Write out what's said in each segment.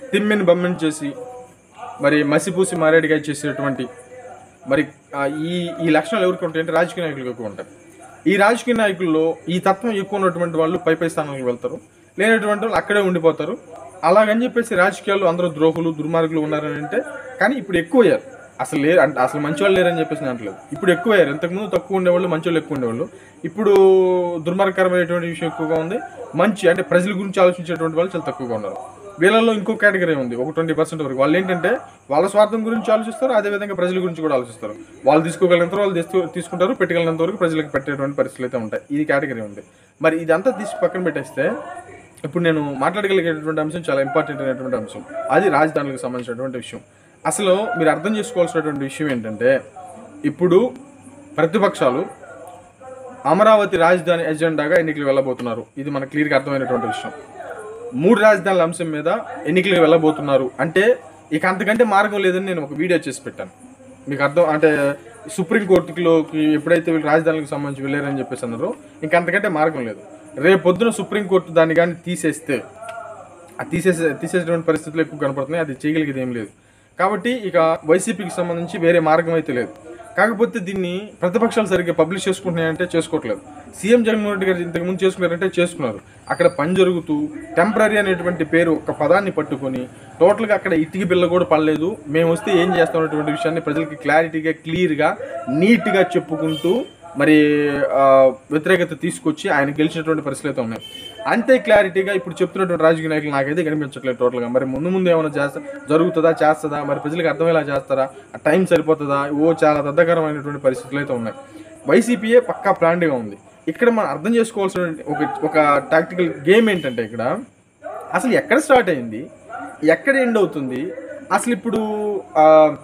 తిమ్మిని బమ్మిని చేసి మరి మసిపూసి మారేడుగా చేసేటువంటి మరి ఆ, ఈ ఈ లక్షణాలు ఎవరికి ఉంటాయంటే రాజకీయ నాయకులకు ఎక్కువ ఉంటాయి ఈ రాజకీయ నాయకుల్లో ఈ తత్వం ఎక్కువ ఉన్నటువంటి వాళ్ళు పై పై స్థానాలకు వెళ్తారు లేనటువంటి వాళ్ళు అక్కడే ఉండిపోతారు అలాగని చెప్పేసి రాజకీయాల్లో అందరూ ద్రోహులు దుర్మార్గులు ఉన్నారని అంటే కానీ ఇప్పుడు ఎక్కువ అయ్యారు అసలు లేరు అంటే అసలు మంచి వాళ్ళు లేరని చెప్పేసి నేను అంటలేదు ఇప్పుడు ఎక్కువ అయ్యారు ఇంతకుముందు తక్కువ ఉండేవాళ్ళు మంచి వాళ్ళు ఎక్కువ ఉండేవాళ్ళు ఇప్పుడు దుర్మార్గకరమైనటువంటి విషయం ఎక్కువగా ఉంది మంచి అంటే ప్రజల గురించి ఆలోచించేటువంటి వాళ్ళు చాలా తక్కువగా ఉన్నారు వీళ్ళలో ఇంకో కేటగిరీ ఉంది ఒక ట్వంటీ పర్సెంట్ వరకు వాళ్ళు ఏంటంటే వాళ్ళ స్వార్థం గురించి ఆలోచిస్తారు అదేవిధంగా ప్రజల గురించి కూడా ఆలోచిస్తారు వాళ్ళు తీసుకోగలిగినంత వరకు వాళ్ళు తీస్తూ తీసుకుంటారు పెట్టగలిగినంత వరకు ప్రజలకు పెట్టేటువంటి పరిస్థితులు అయితే ఉంటాయి ఇది కేటగిరీ ఉంది మరి ఇదంతా తీసి పక్కన పెట్టేస్తే ఇప్పుడు నేను మాట్లాడగలిగేటటువంటి అంశం చాలా ఇంపార్టెంట్ అయినటువంటి అంశం అది రాజధానులకు సంబంధించినటువంటి విషయం అసలు మీరు అర్థం చేసుకోవాల్సినటువంటి విషయం ఏంటంటే ఇప్పుడు ప్రతిపక్షాలు అమరావతి రాజధాని ఎజెండాగా ఎన్నికలు వెళ్ళబోతున్నారు ఇది మనకు క్లియర్గా అర్థమైనటువంటి విషయం మూడు రాజధానుల అంశం మీద ఎన్నికలకు వెళ్ళబోతున్నారు అంటే ఇక అంతకంటే మార్గం లేదని నేను ఒక వీడియో చేసి పెట్టాను మీకు అర్థం అంటే సుప్రీంకోర్టులోకి ఎప్పుడైతే వీళ్ళు రాజధానులకు సంబంధించి వెళ్ళారని చెప్పేసి అన్నారో ఇంక అంతకంటే మార్గం లేదు రేపు పొద్దున సుప్రీంకోర్టు దాన్ని కానీ తీసేస్తే ఆ తీసేసే తీసేసేటువంటి పరిస్థితులు ఎక్కువ కనపడుతున్నాయి అది చేయగలిగేది ఏం లేదు కాబట్టి ఇక వైసీపీకి సంబంధించి వేరే మార్గం అయితే లేదు కాకపోతే దీన్ని ప్రతిపక్షాలు సరిగ్గా పబ్లిష్ చేసుకుంటున్నాయంటే చేసుకోవట్లేదు సీఎం జగన్మోహన్ రెడ్డి గారు ఇంతకు ముందు చేసుకున్నారంటే చేసుకున్నారు అక్కడ పని జరుగుతూ టెంపరీ అనేటువంటి పేరు ఒక పదాన్ని పట్టుకొని టోటల్గా అక్కడ ఇటుకి బిల్ల కూడా పడలేదు మేము వస్తే ఏం చేస్తాం అనేటువంటి విషయాన్ని ప్రజలకి క్లారిటీగా క్లియర్గా నీట్గా చెప్పుకుంటూ మరి ఆ, వ్యతిరేకత తీసుకొచ్చి ఆయన గెలిచినటువంటి పరిస్థితులు అయితే ఉన్నాయి అంతే క్లారిటీగా ఇప్పుడు చెప్తున్నటువంటి రాజకీయ నాయకులు నాకైతే కనిపించట్లేదు టోటల్గా మరి ముందు ముందు ఏమైనా చేస్తా జరుగుతుందా చేస్తుందా మరి ప్రజలకు అర్థమయ్యేలా చేస్తారా ఆ టైం సరిపోతుందా ఓ చాలా దద్దకరమైనటువంటి పరిస్థితులు అయితే ఉన్నాయి వైసీపీయే పక్కా ప్లాండ్గా ఉంది ఇక్కడ మనం అర్థం చేసుకోవాల్సిన ఒక ఒక టాక్టికల్ గేమ్ ఏంటంటే ఇక్కడ అసలు ఎక్కడ స్టార్ట్ అయింది ఎక్కడ ఎండ్ అవుతుంది అసలు ఇప్పుడు ఆ,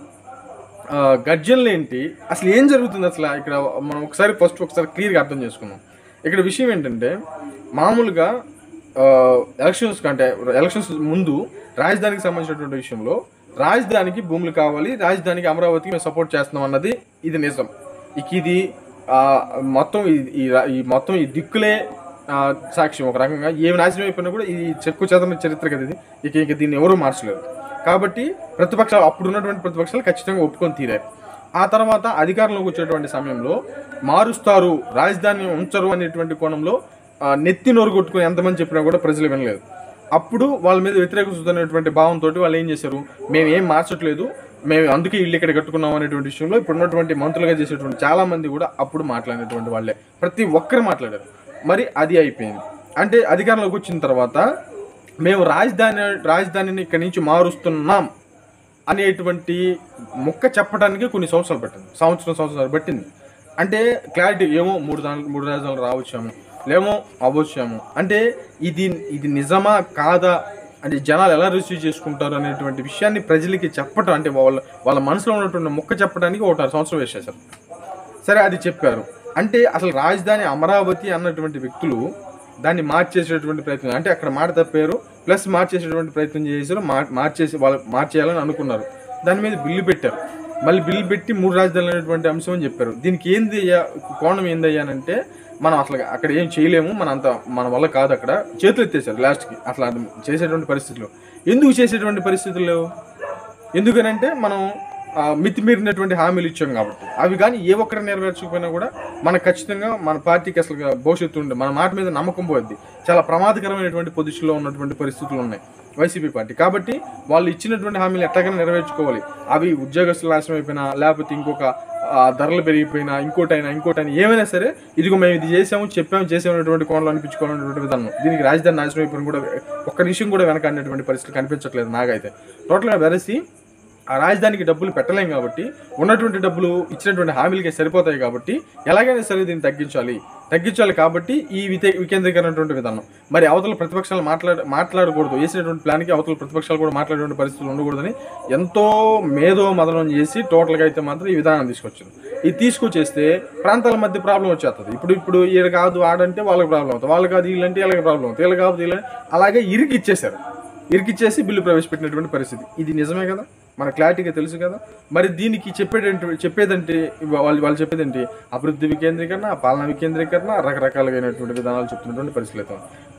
ఆ, గర్జనలు ఏంటి అసలు ఏం జరుగుతుంది అసలు ఇక్కడ మనం ఒకసారి ఫస్ట్ ఒకసారి క్లియర్గా అర్థం చేసుకుందాం ఇక్కడ విషయం ఏంటంటే మామూలుగా ఆ, ఎలక్షన్స్ కంటే ఎలక్షన్స్ ముందు రాజధానికి సంబంధించినటువంటి విషయంలో రాజధానికి భూములు కావాలి రాజధానికి అమరావతికి మేము సపోర్ట్ చేస్తున్నాం అన్నది ఇది నిజం ఇక ఇది ఆ, మొత్తం ఈ- ఈ రా- ఈ మొత్తం ఈ దిక్కులే ఆ, సాక్ష్యం ఒక రకంగా ఏమి నాశనం అయిపోయినా కూడా ఇది చెక్కు చెదన చరిత్ర కదా ఇది ఇక ఇక దీన్ని ఎవరూ మార్చలేరు కాబట్టి ప్రతిపక్షాలు అప్పుడు ఉన్నటువంటి ప్రతిపక్షాలు ఖచ్చితంగా ఒప్పుకొని తీరారు ఆ తర్వాత అధికారంలోకి వచ్చేటువంటి సమయంలో మారుస్తారు రాజధాని ఉంచరు అనేటువంటి కోణంలో ఆ, నెత్తి నోరు కొట్టుకుని ఎంతమంది చెప్పినా కూడా ప్రజలు వినలేదు అప్పుడు వాళ్ళ మీద వ్యతిరేక చూస్తున్నటువంటి భావంతో వాళ్ళు ఏం చేశారు మేము ఏం మార్చట్లేదు మేము అందుకే ఇల్లు ఇక్కడ కట్టుకున్నాం అనేటువంటి విషయంలో ఇప్పుడు ఉన్నటువంటి మంత్రులుగా చేసేటువంటి చాలా మంది కూడా అప్పుడు మాట్లాడినటువంటి వాళ్ళే ప్రతి ఒక్కరు మాట్లాడారు మరి అది అయిపోయింది అంటే అధికారంలోకి వచ్చిన తర్వాత మేము రాజధాని రాజధానిని ఇక్కడి నుంచి మారుస్తున్నాం అనేటువంటి ముక్క చెప్పడానికి కొన్ని సంవత్సరాలు పట్టింది సంవత్సరం సంవత్సరాలు పట్టింది అంటే క్లారిటీ ఏమో మూడు దాని మూడు రాజధానులు రావచ్చాము లేమో అవ్వచ్చాము అంటే ఇది ఇది నిజమా కాదా అంటే జనాలు ఎలా రిసీవ్ చేసుకుంటారు అనేటువంటి విషయాన్ని ప్రజలకి చెప్పటం అంటే వాళ్ళ వాళ్ళ మనసులో ఉన్నటువంటి ముక్క చెప్పడానికి ఒకటి సంవత్సరం వేసేసారు సరే అది చెప్పారు అంటే అసలు రాజధాని అమరావతి అన్నటువంటి వ్యక్తులు దాన్ని మార్చేసేటువంటి ప్రయత్నం అంటే అక్కడ మాట తప్పారు ప్లస్ మార్చేసేటువంటి ప్రయత్నం చేశారు మా- మార్చేసి వాళ్ళు మార్చేయాలని అనుకున్నారు దాని మీద బిల్లు పెట్టారు మళ్ళీ బిల్లు పెట్టి మూడు రాజధానులు అనేటువంటి అంశం అని చెప్పారు దీనికి ఏంది అయ్యా కోణం ఏంది అయ్యానంటే మనం అసలు అక్కడ ఏం చేయలేము మన అంత మన వల్ల కాదు అక్కడ చేతులు ఎత్తేసారు లాస్ట్కి అసలు అది చేసేటువంటి పరిస్థితులు ఎందుకు చేసేటువంటి పరిస్థితులు లేవు ఎందుకనంటే మనం ఆ, మితిమీరినటువంటి హామీలు ఇచ్చాం కాబట్టి అవి కానీ ఏ ఒక్కరు నెరవేర్చకపోయినా కూడా మనకు ఖచ్చితంగా మన పార్టీకి అసలు భవిష్యత్తు ఉండే మన మాట మీద నమ్మకం పోద్ది చాలా ప్రమాదకరమైనటువంటి పొజిషన్లో ఉన్నటువంటి పరిస్థితులు ఉన్నాయి వైసీపీ పార్టీ కాబట్టి వాళ్ళు ఇచ్చినటువంటి హామీలు ఎట్లాగైనా నెరవేర్చుకోవాలి అవి ఉద్యోగస్తులు నాశనం అయిపోయినా లేకపోతే ఇంకొక ఆ, ధరలు పెరిగిపోయినా ఇంకోటైనా ఇంకోటైనా ఏమైనా సరే ఇదిగో మేము ఇది చేసాము చెప్పాము చేసామనేటువంటి కోణంలో అనిపించుకోవాలనేటువంటి విధానం దీనికి రాజధాని నాశనం అయిపోయిన కూడా ఒక్క నిమిషం కూడా వెనక అనేటువంటి పరిస్థితి కనిపించట్లేదు నాకైతే టోటల్గా వెరసి ఆ రాజధానికి డబ్బులు పెట్టలేం కాబట్టి ఉన్నటువంటి డబ్బులు ఇచ్చినటువంటి హామీలకి సరిపోతాయి కాబట్టి ఎలాగైనా సరే దీన్ని తగ్గించాలి తగ్గించాలి కాబట్టి ఈ వితే వికేంద్రీకరణటువంటి విధానం మరి అవతల ప్రతిపక్షాలు మాట్లాడ మాట్లాడకూడదు వేసినటువంటి ప్లాన్కి అవతల ప్రతిపక్షాలు కూడా మాట్లాడేటువంటి పరిస్థితులు ఉండకూడదని ఎంతో మేధో మదనం చేసి టోటల్గా అయితే మాత్రం ఈ విధానం తీసుకొచ్చారు ఇది తీసుకొచ్చేస్తే ప్రాంతాల మధ్య ప్రాబ్లం వచ్చేస్తుంది ఇప్పుడు ఇప్పుడు ఈడ కాదు ఆడంటే వాళ్ళకి ప్రాబ్లం అవుతుంది వాళ్ళు కాదు వీళ్ళంటే వీళ్ళకి ప్రాబ్లం అవుతుంది వీళ్ళు కాదు వీళ్ళ అలాగే ఇరికిచ్చేశారు ఇరికిచ్చేసి బిల్లు ప్రవేశపెట్టినటువంటి పరిస్థితి ఇది నిజమే కదా మన క్లారిటీగా తెలుసు కదా మరి దీనికి చెప్పేటంటే చెప్పేదంటే వాళ్ళు వాళ్ళు చెప్పేదంటే అభివృద్ధి వికేంద్రీకరణ పాలన వికేంద్రీకరణ రకరకాలుగా విధానాలు చెప్తున్నటువంటి పరిస్థితులు అయితే ఉన్నాయి.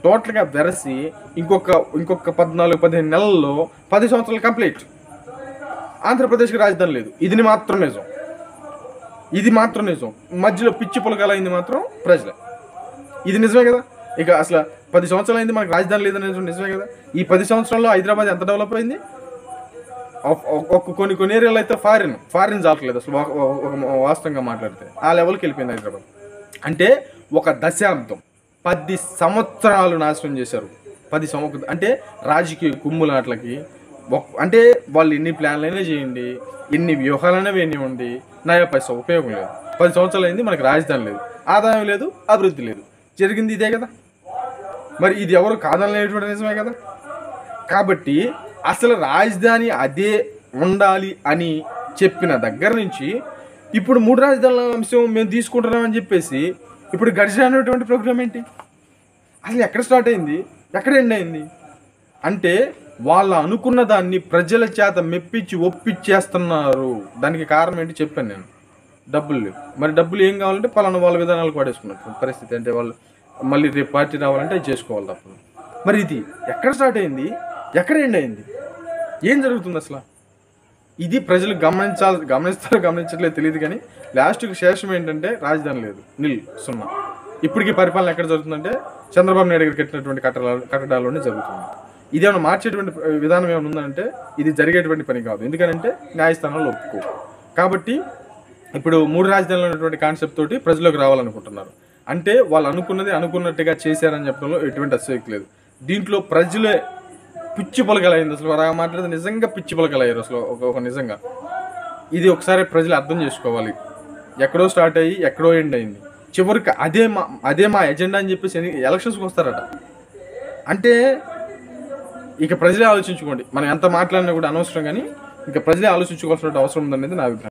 టోటల్గా వెరసి ఇంకొక ఇంకొక పద్నాలుగు పదిహేను నెలల్లో పది సంవత్సరాలు కంప్లీట్ ఆంధ్రప్రదేశ్కి రాజధాని లేదు ఇది మాత్రం నిజం ఇది మాత్రం నిజం మధ్యలో పిచ్చి పులకాలైంది మాత్రం ప్రజలే ఇది నిజమే కదా ఇక అసలు పది సంవత్సరాలు అయింది మనకు రాజధాని లేదని నిజం నిజమే కదా ఈ పది సంవత్సరాల్లో హైదరాబాద్ ఎంత డెవలప్ అయింది ఒక- ఒక- ఒక కొన్ని కొన్ని ఏరియాలో అయితే ఫారిన్ ఫారిన్ చాలట్లేదు అసలు ఒక- ఒక- ఒక వాస్తవంగా మాట్లాడితే ఆ లెవెల్కి వెళ్ళిపోయింది హైదరాబాద్ అంటే ఒక దశాబ్దం పది సంవత్సరాలు నాశనం చేశారు పది సంవత్సరం అంటే రాజకీయ కుమ్ములాట్లకి ఒక- అంటే వాళ్ళు ఎన్ని ప్లాన్లైనా చేయండి ఎన్ని వ్యూహాలైనా వేయనివ్వండి నయా పైసా ఉపయోగం లేదు పది సంవత్సరాలు అయింది మనకి రాజధాని లేదు ఆదాయం లేదు అభివృద్ధి లేదు జరిగింది ఇదే కదా మరి ఇది ఎవరు కాదనలేటువంటి నిజమే కదా కాబట్టి అసలు రాజధాని అదే ఉండాలి అని చెప్పిన దగ్గర నుంచి ఇప్పుడు మూడు రాజధానుల అంశం మేము తీసుకుంటున్నామని చెప్పేసి ఇప్పుడు గడిచినటువంటి ప్రోగ్రామ్ ఏంటి అసలు ఎక్కడ స్టార్ట్ అయింది ఎక్కడ ఎండ్ అయింది అంటే వాళ్ళు అనుకున్న దాన్ని ప్రజల చేత మెప్పించి ఒప్పించేస్తున్నారు దానికి కారణం ఏంటి చెప్పాను నేను డబ్బులు లేవు మరి డబ్బులు ఏం కావాలంటే పలానా వాళ్ళ విధానాలకు వాడేసుకున్నట్టు పరిస్థితి అంటే వాళ్ళు మళ్ళీ రేపు పార్టీ రావాలంటే అది చేసుకోవాలి తప్పదు మరి ఇది ఎక్కడ స్టార్ట్ అయింది ఎక్కడ ఎండ్ అయింది ఏం జరుగుతుంది అసలు ఇది ప్రజలు గమనించాలి గమనిస్తారో గమనించట్లేదు తెలియదు కానీ లాస్ట్కి శేషం ఏంటంటే రాజధాని లేదు నిల్ సున్నా ఇప్పటికీ పరిపాలన ఎక్కడ జరుగుతుందంటే చంద్రబాబు నాయుడు గారు కట్టినటువంటి కట్టడాలు కట్టడాల్లోనే జరుగుతుంది ఇదేమైనా మార్చేటువంటి విధానం ఏమైనా ఉందంటే ఇది జరిగేటువంటి పని కాదు ఎందుకంటే న్యాయస్థానంలో ఒప్పుకో కాబట్టి ఇప్పుడు మూడు రాజధానులు ఉన్నటువంటి కాన్సెప్ట్ తోటి ప్రజలకు రావాలనుకుంటున్నారు అంటే వాళ్ళు అనుకున్నది అనుకున్నట్టుగా చేశారని చెప్పడంలో ఎటువంటి అసలు లేదు దీంట్లో ప్రజలే పిచ్చి పొలకలైంది అసలు వారు మాట్లాడితే నిజంగా పిచ్చి పొలకలయ్యారు అసలు ఒక ఒక నిజంగా ఇది ఒకసారి ప్రజలు అర్థం చేసుకోవాలి ఎక్కడో స్టార్ట్ అయ్యి ఎక్కడో ఎండ్ అయింది చివరికి అదే మా అదే మా ఎజెండా అని చెప్పేసి ఎన్ని- ఎలక్షన్స్కి వస్తారట అంటే ఇక ప్రజలే ఆలోచించుకోండి మనం ఎంత మాట్లాడినా కూడా అనవసరం కానీ ఇంకా ప్రజలే ఆలోచించుకోవాల్సిన అవసరం ఉందనేది నా అభిప్రాయం